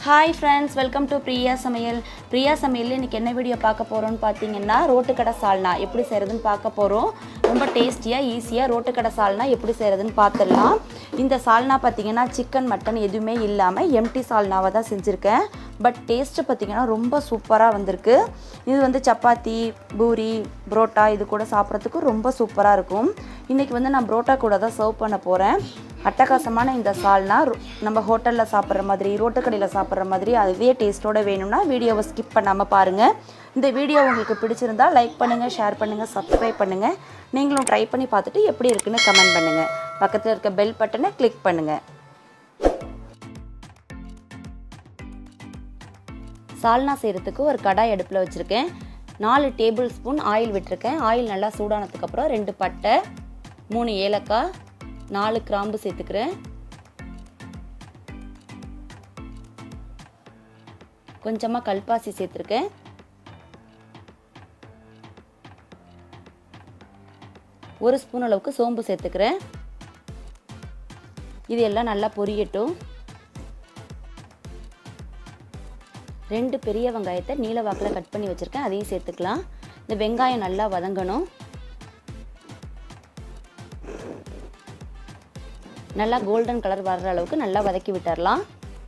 hi friends welcome to Priya சமையல் பிரியா சமையலில் இன்றைக்கி என்ன வீடியோ பார்க்க போகிறோம்னு பார்த்தீங்கன்னா ரோட்டுக்கடை சால்னா எப்படி செய்கிறதுன்னு பார்க்க போகிறோம் ரொம்ப டேஸ்டியாக ஈஸியாக ரோட்டுக்கடை சால்னா எப்படி செய்கிறதுன்னு பார்த்துடலாம் இந்த சால்னா பார்த்தீங்கன்னா சிக்கன் மட்டன் எதுவுமே இல்லாமல் எம்டி சால்னாவை தான் செஞ்சுருக்கேன் பட் டேஸ்ட்டு பார்த்தீங்கன்னா ரொம்ப சூப்பராக வந்திருக்கு இது வந்து சப்பாத்தி பூரி புரோட்டா இது கூட சாப்பிட்றதுக்கு ரொம்ப சூப்பராக இருக்கும் இன்றைக்கி வந்து நான் புரோட்டா கூட தான் சர்வ் பண்ண போகிறேன் அட்டகாசமான இந்த சால்னா ரொ- நம்ம ஹோட்டலில் சாப்பிட்ற மாதிரி ரோட்டுக்கடையில் சாப்பிட்ற மாதிரி அதே டேஸ்ட்டோட வேணும்னா வீடியோவை ஸ்கிப் பண்ணாமல் பாருங்கள் இந்த வீடியோ உங்களுக்கு பிடிச்சிருந்தா லைக் பண்ணுங்கள் ஷேர் பண்ணுங்கள் சப்ஸ்கிரைப் பண்ணுங்கள் நீங்களும் ட்ரை பண்ணி பார்த்துட்டு எப்படி இருக்குன்னு கமெண்ட் பண்ணுங்கள் பக்கத்தில் இருக்க பெல் பட்டனை கிளிக் பண்ணுங்கள் சால்னா செய்கிறதுக்கு ஒரு கடாய் அடுப்பில் வச்சுருக்கேன் நாலு டேபிள் ஸ்பூன் ஆயில் விட்டிருக்கேன் ஆயில் நல்லா சூடானதுக்கப்புறம் ரெண்டு பட்டை மூணு ஏலக்காய் நாலு கிராம்பு சேர்த்துக்கிறேன் கொஞ்சமாக கல்பாசி சேர்த்துருக்கேன் ஒரு ஸ்பூன் அளவுக்கு சோம்பு சேர்த்துக்கிறேன் இது எல்லாம் நல்லா பொரியட்டும் ரெண்டு பெரிய வெங்காயத்தை நீல வாக்கில் கட் பண்ணி வச்சுருக்கேன் அதையும் சேர்த்துக்கலாம் இந்த வெங்காயம் நல்லா வதங்கணும் நல்லா கோல்டன் கலர் வர்ற அளவுக்கு நல்லா வதக்கி விட்டுறலாம்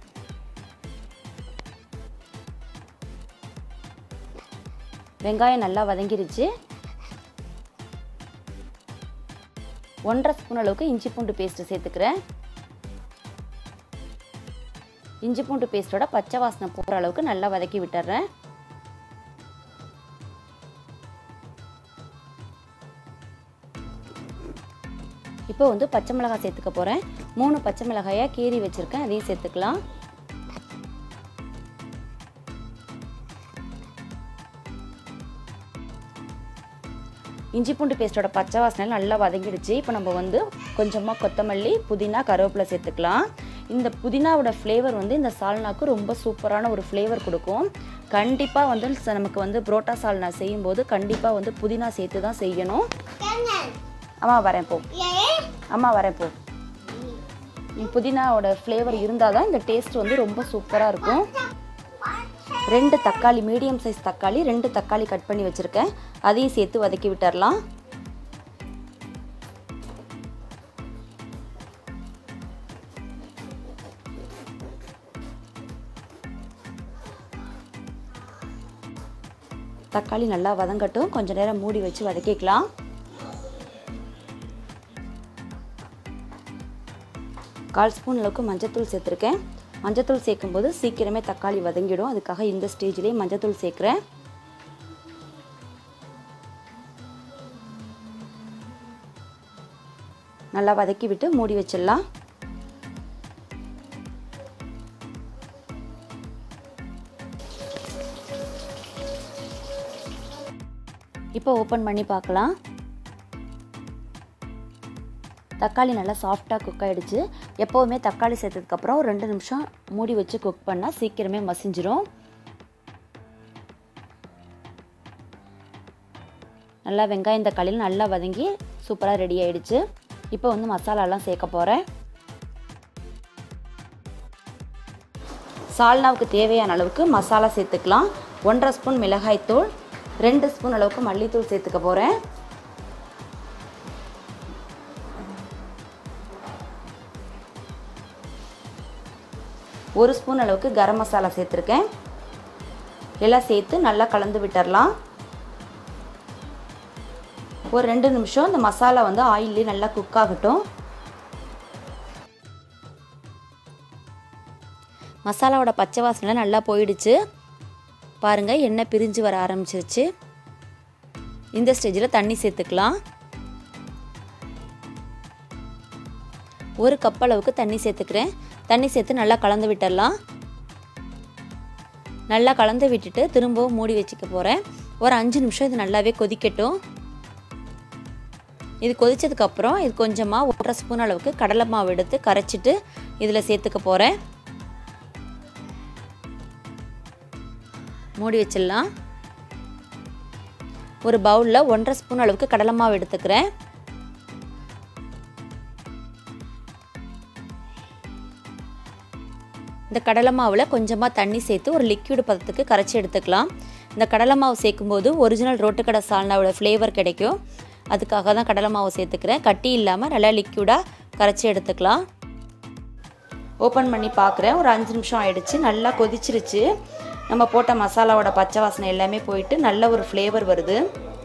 வெங்காயம் நல்லா வதங்கிருச்சு ஒன்றரை ஸ்பூன் அளவுக்கு இஞ்சி பூண்டு பேஸ்ட்டு சேர்த்துக்கிறேன் இஞ்சி பூண்டு பேஸ்ட்டோட பச்சை வாசனை போகிற அளவுக்கு நல்லா வதக்கி விட்டுறேன் இப்போ வந்து பச்சை மிளகாய் சேர்த்துக்க போகிறேன் மூணு பச்சை மிளகாயாக கீறி வச்சுருக்கேன் அதையும் சேர்த்துக்கலாம் இஞ்சி பூண்டு பேஸ்ட்டோட பச்சை வாசனை நல்லா வதங்கிடுச்சு இப்போ நம்ம வந்து கொஞ்சமாக கொத்தமல்லி புதினா கருவேப்பிலை சேர்த்துக்கலாம் இந்த புதினாவோட ஃப்ளேவர் வந்து இந்த சால்னாக்கு ரொம்ப சூப்பரான ஒரு ஃப்ளேவர் கொடுக்கும் கண்டிப்பாக வந்து ச- நமக்கு வந்து புரோட்டா சால்னா செய்யும்போது கண்டிப்பாக வந்து புதினா சேர்த்து தான் செய்யணும் அம்மா வரேன் போ அம்மா வரேன் போ இந்த புதினாவோட ஃப்ளேவர் இருந்தால் தான் இந்த டேஸ்ட் வந்து ரொம்ப சூப்பராக இருக்கும் ரெண்டு தக்காளி மீடியம் சைஸ் தக்காளி ரெண்டு தக்காளி கட் பண்ணி வச்சுருக்கேன் அதையும் சேர்த்து வதக்கி விட்டுறலாம் தக்காளி நல்லா வதங்கட்டும் கொஞ்ச நேரம் மூடி வச்சு வதக்கிக்கலாம் கால் ஸ்பூன் அளவுக்கு மஞ்சத்தூள் சேர்த்துருக்கேன் மஞ்சத்தூள் சேர்க்கும்போது சீக்கிரமே தக்காளி வதங்கிடும் அதுக்காக இந்த ஸ்டேஜ்லேயே மஞ்சத்தூள் சேர்க்குறேன் நல்லா வதக்கி விட்டு மூடி வச்சிடலாம் இப்போ ஓப்பன் பண்ணி பார்க்கலாம் தக்காளி நல்லா சாஃப்டாக குக் ஆகிடுச்சு எப்போவுமே தக்காளி சேர்த்ததுக்கப்புறம் ஒரு ரெண்டு நிமிஷம் மூடி வச்சு குக் பண்ணால் சீக்கிரமே மசிஞ்சிரும் நல்லா வெங்காயம் தக்காளியில் நல்லா வதங்கி சூப்பராக ரெடி ஆயிடுச்சு இப்போ வந்து மசாலாலாம் சேர்க்க போகிறேன் சால்னாவுக்கு தேவையான அளவுக்கு மசாலா சேர்த்துக்கலாம் ஒன்றரை ஸ்பூன் மிளகாய்த்தூள் ரெண்டு ஸ்பூன் அளவுக்கு மல்லித்தூள் சேர்த்துக்க போகிறேன் ஒரு ஸ்பூன் அளவுக்கு கரம் மசாலா சேர்த்துருக்கேன் எல்லாம் சேர்த்து நல்லா கலந்து விட்டுறலாம் ஒரு ரெண்டு நிமிஷம் இந்த மசாலா வந்து ஆயிலே நல்லா குக் ஆகட்டும் மசாலாவோட பச்சை வாசனை நல்லா போயிடுச்சு பாருங்கள் எண்ணெய் பிரிஞ்சு வர ஆரம்பிச்சிருச்சு இந்த ஸ்டேஜில் தண்ணி சேர்த்துக்கலாம் ஒரு கப் அளவுக்கு தண்ணி சேர்த்துக்கிறேன் தண்ணி சேர்த்து நல்லா கலந்து விட்டுடலாம் நல்லா கலந்து விட்டுட்டு திரும்பவும் மூடி வச்சுக்க போகிறேன் ஒரு அஞ்சு நிமிஷம் இது நல்லாவே கொதிக்கட்டும் இது கொதிச்சதுக்கப்புறம் இது கொஞ்சமாக ஒன்றரை ஸ்பூன் அளவுக்கு கடலை மாவு எடுத்து கரைச்சிட்டு இதில் சேர்த்துக்க போகிறேன் மூடி வச்சிடலாம் ஒரு பவுலில் ஒன்றரை ஸ்பூன் அளவுக்கு கடலை மாவு எடுத்துக்கிறேன் இந்த கடலை மாவில் கொஞ்சமாக தண்ணி சேர்த்து ஒரு லிக்விட் பதத்துக்கு கரைச்சி எடுத்துக்கலாம் இந்த கடலை மாவு சேர்க்கும்போது ஒரிஜினல் ரோட்டுக்கடை சால்னாவோட ஃப்ளேவர் கிடைக்கும் அதுக்காக தான் கடலை மாவு சேர்த்துக்கிறேன் கட்டி இல்லாமல் நல்லா லிக்விடாக கரைச்சி எடுத்துக்கலாம் ஓப்பன் பண்ணி பார்க்குறேன் ஒரு அஞ்சு நிமிஷம் ஆயிடுச்சு நல்லா கொதிச்சிருச்சு நம்ம போட்ட மசாலாவோட பச்சை வாசனை எல்லாமே போயிட்டு நல்ல ஒரு ஃப்ளேவர் வருது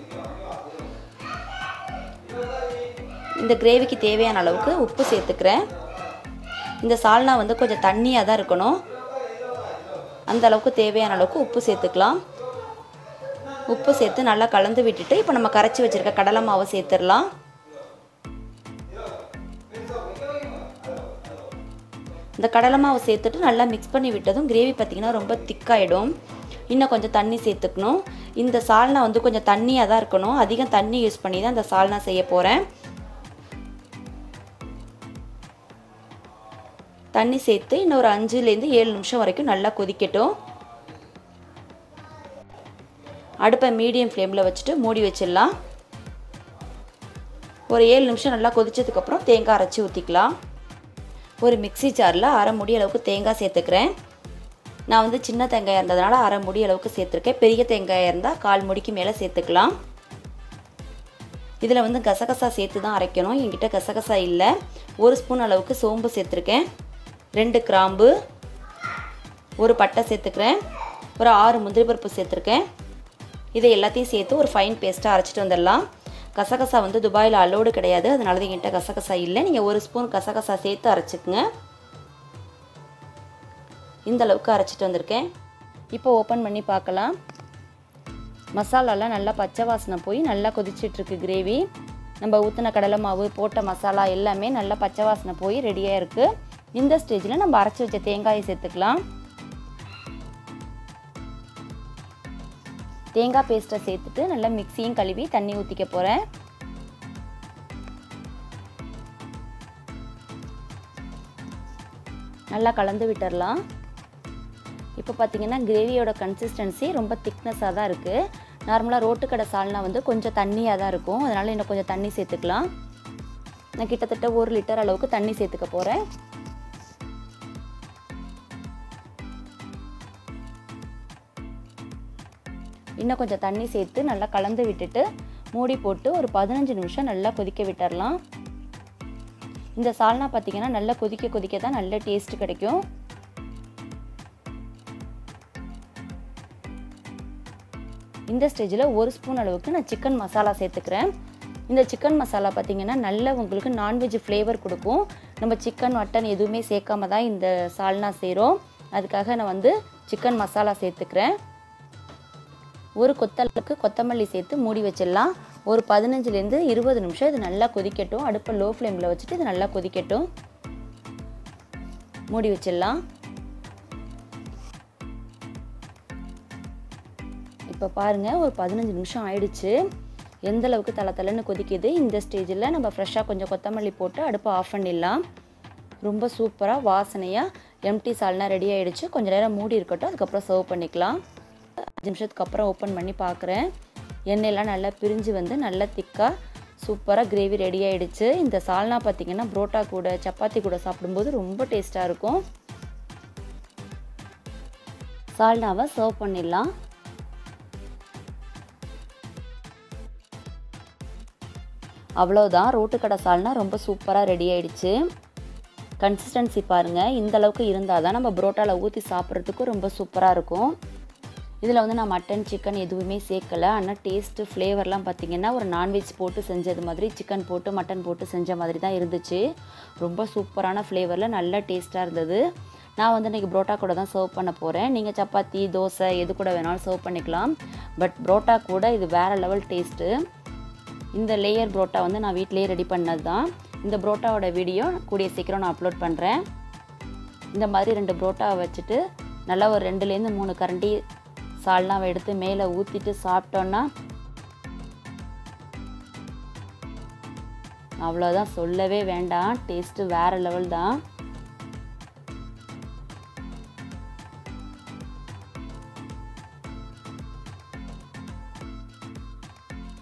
இந்த கிரேவிக்கு தேவையான அளவுக்கு உப்பு சேர்த்துக்கிறேன் இந்த சால்னா வந்து கொஞ்சம் தண்ணியாக தான் இருக்கணும் அந்த அளவுக்கு தேவையான அளவுக்கு உப்பு சேர்த்துக்கலாம் உப்பு சேர்த்து நல்லா கலந்து விட்டுட்டு இப்போ நம்ம கரைச்சி வச்சுருக்க கடலை மாவை சேர்த்துடலாம் இந்த கடலை மாவு சேர்த்துட்டு நல்லா மிக்ஸ் பண்ணி விட்டதும் கிரேவி பார்த்திங்கன்னா ரொம்ப திக்காயிடும் இன்னும் கொஞ்சம் தண்ணி சேர்த்துக்கணும் இந்த சால்னா வந்து கொஞ்சம் தண்ணியாக தான் இருக்கணும் அதிகம் தண்ணி யூஸ் பண்ணி தான் இந்த சால்னா செய்ய போகிறேன் தண்ணி சேர்த்து இன்னும் ஒரு அஞ்சுலேருந்து ஏழு நிமிஷம் வரைக்கும் நல்லா கொதிக்கட்டும் அடுப்பை மீடியம் ஃப்ளேமில் வச்சுட்டு மூடி வச்சிடலாம் ஒரு ஏழு நிமிஷம் நல்லா கொதிச்சதுக்கப்புறம் தேங்காய் அரைச்சி ஊற்றிக்கலாம் ஒரு மிக்சி ஜாரில் அரை முடி அளவுக்கு தேங்காய் சேர்த்துக்கிறேன் நான் வந்து சின்ன தேங்காயாக இருந்ததுனால அரை முடி அளவுக்கு சேர்த்துருக்கேன் பெரிய தேங்காயாக இருந்தால் கால் முடிக்கு மேலே சேர்த்துக்கலாம் இதில் வந்து கசகசா சேர்த்து தான் அரைக்கணும் என்கிட்ட கசகசா இல்லை ஒரு ஸ்பூன் அளவுக்கு சோம்பு சேர்த்துருக்கேன் ரெண்டு கிராம்பு ஒரு பட்டை சேர்த்துக்கிறேன் ஒரு ஆறு முந்திரி பருப்பு சேர்த்துருக்கேன் இதை எல்லாத்தையும் சேர்த்து ஒரு ஃபைன் பேஸ்ட்டாக அரைச்சிட்டு வந்துடலாம் கசகசா வந்து துபாயில் அலோடு கிடையாது அதனால தான் என்கிட்ட கசகசா இல்லை நீங்கள் ஒரு ஸ்பூன் கசகசா சேர்த்து அரைச்சிக்கங்க இந்த அளவுக்கு அரைச்சிட்டு வந்திருக்கேன் இப்போ ஓப்பன் பண்ணி பார்க்கலாம் மசாலாலாம் நல்லா பச்சை வாசனை போய் நல்லா கொதிச்சிட்ருக்கு கிரேவி நம்ம ஊற்றின கடலை மாவு போட்ட மசாலா எல்லாமே நல்லா பச்சை வாசனை போய் ரெடியாக இருக்குது இந்த ஸ்டேஜில் நம்ம அரைச்சி வச்ச தேங்காயை சேர்த்துக்கலாம் தேங்காய் பேஸ்ட்டை சேர்த்துட்டு நல்லா மிக்சியும் கழுவி தண்ணி ஊற்றிக்க போகிறேன் நல்லா கலந்து விட்டுறலாம் இப்போ பார்த்தீங்கன்னா கிரேவியோட கன்சிஸ்டன்சி ரொம்ப திக்னஸாக தான் இருக்குது நார்மலாக ரோட்டுக்கடை சால்னா வந்து கொஞ்சம் தண்ணியாக தான் இருக்கும் அதனால் இன்னும் கொஞ்சம் தண்ணி சேர்த்துக்கலாம் நான் கிட்டத்தட்ட ஒரு லிட்டர் அளவுக்கு தண்ணி சேர்த்துக்க போகிறேன் இன்னும் கொஞ்சம் தண்ணி சேர்த்து நல்லா கலந்து விட்டுட்டு மூடி போட்டு ஒரு பதினஞ்சு நிமிஷம் நல்லா கொதிக்க விட்டுறலாம் இந்த சால்னா பார்த்திங்கன்னா நல்லா கொதிக்க கொதிக்க தான் நல்ல டேஸ்ட் கிடைக்கும் இந்த ஸ்டேஜில் ஒரு ஸ்பூன் அளவுக்கு நான் சிக்கன் மசாலா சேர்த்துக்கிறேன் இந்த சிக்கன் மசாலா பார்த்திங்கன்னா நல்ல உங்களுக்கு நான்வெஜ் ஃப்ளேவர் கொடுக்கும் நம்ம சிக்கன் மட்டன் எதுவுமே சேர்க்காம தான் இந்த சால்னா செய்கிறோம் அதுக்காக நான் வந்து சிக்கன் மசாலா சேர்த்துக்கிறேன் ஒரு கொத்தளவுக்கு கொத்தமல்லி சேர்த்து மூடி வச்சிடலாம் ஒரு பதினஞ்சுலேருந்து இருபது நிமிஷம் இது நல்லா கொதிக்கட்டும் அடுப்பை லோ ஃப்ளேமில் வச்சுட்டு இது நல்லா கொதிக்கட்டும் மூடி வச்சிடலாம் இப்போ பாருங்கள் ஒரு பதினஞ்சு நிமிஷம் ஆயிடுச்சு எந்த அளவுக்கு தலை தலைன்னு கொதிக்குது இந்த ஸ்டேஜில் நம்ம ஃப்ரெஷ்ஷாக கொஞ்சம் கொத்தமல்லி போட்டு அடுப்பை ஆஃப் பண்ணிடலாம் ரொம்ப சூப்பராக வாசனையாக எம்டி சால்னா ரெடி ஆகிடுச்சு கொஞ்சம் நேரம் மூடி இருக்கட்டும் அதுக்கப்புறம் சர்வ் பண்ணிக்கலாம் அஞ்சு நிமிஷத்துக்கு அப்புறம் ஓப்பன் பண்ணி பார்க்குறேன் எண்ணெயெல்லாம் நல்லா பிரிஞ்சு வந்து நல்லா திக்காக சூப்பராக கிரேவி ரெடி ஆகிடுச்சு இந்த சால்னா பார்த்திங்கன்னா புரோட்டா கூட சப்பாத்தி கூட சாப்பிடும்போது ரொம்ப டேஸ்ட்டாக இருக்கும் சால்னாவை சர்வ் பண்ணிடலாம் அவ்வளோதான் ரோட்டுக்கடை சால்னா ரொம்ப சூப்பராக ரெடி ஆயிடுச்சு கன்சிஸ்டன்சி பாருங்கள் இந்த அளவுக்கு இருந்தால் தான் நம்ம புரோட்டாவில் ஊற்றி சாப்பிட்றதுக்கும் ரொம்ப சூப்பராக இருக்கும் இதில் வந்து நான் மட்டன் சிக்கன் எதுவுமே சேர்க்கலை ஆனால் டேஸ்ட்டு ஃப்ளேவர்லாம் பார்த்திங்கன்னா ஒரு நான்வெஜ் போட்டு செஞ்சது மாதிரி சிக்கன் போட்டு மட்டன் போட்டு செஞ்ச மாதிரி தான் இருந்துச்சு ரொம்ப சூப்பரான ஃப்ளேவரில் நல்ல டேஸ்ட்டாக இருந்தது நான் வந்து இன்றைக்கி புரோட்டா கூட தான் சர்வ் பண்ண போகிறேன் நீங்கள் சப்பாத்தி தோசை எது கூட வேணாலும் சர்வ் பண்ணிக்கலாம் பட் புரோட்டா கூட இது வேறு லெவல் டேஸ்ட்டு இந்த லேயர் புரோட்டா வந்து நான் வீட்டிலேயே ரெடி பண்ணது தான் இந்த புரோட்டாவோட வீடியோ கூடிய சீக்கிரம் நான் அப்லோட் பண்ணுறேன் இந்த மாதிரி ரெண்டு புரோட்டாவை வச்சுட்டு நல்லா ஒரு ரெண்டுலேருந்து மூணு கரண்டி சால்னாவை எடுத்து மேலே ஊற்றிட்டு சாப்பிட்டோன்னா அவ்வளோதான் சொல்லவே வேண்டாம் டேஸ்ட்டு வேறு லெவல் தான்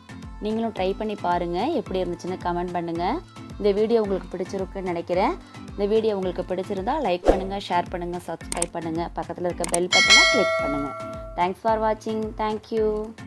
நீங்களும் ட்ரை பண்ணி பாருங்கள் எப்படி இருந்துச்சுன்னு கமெண்ட் பண்ணுங்கள் இந்த வீடியோ உங்களுக்கு பிடிச்சிருக்குன்னு நினைக்கிறேன் இந்த வீடியோ உங்களுக்கு பிடிச்சிருந்தா லைக் பண்ணுங்கள் ஷேர் பண்ணுங்கள் சப்ஸ்கிரைப் பண்ணுங்கள் பக்கத்தில் இருக்க பெல் பட்டனை கிளிக் பண்ணுங்கள் தேங்க்ஸ் ஃபார் வாட்சிங் தேங்க்யூ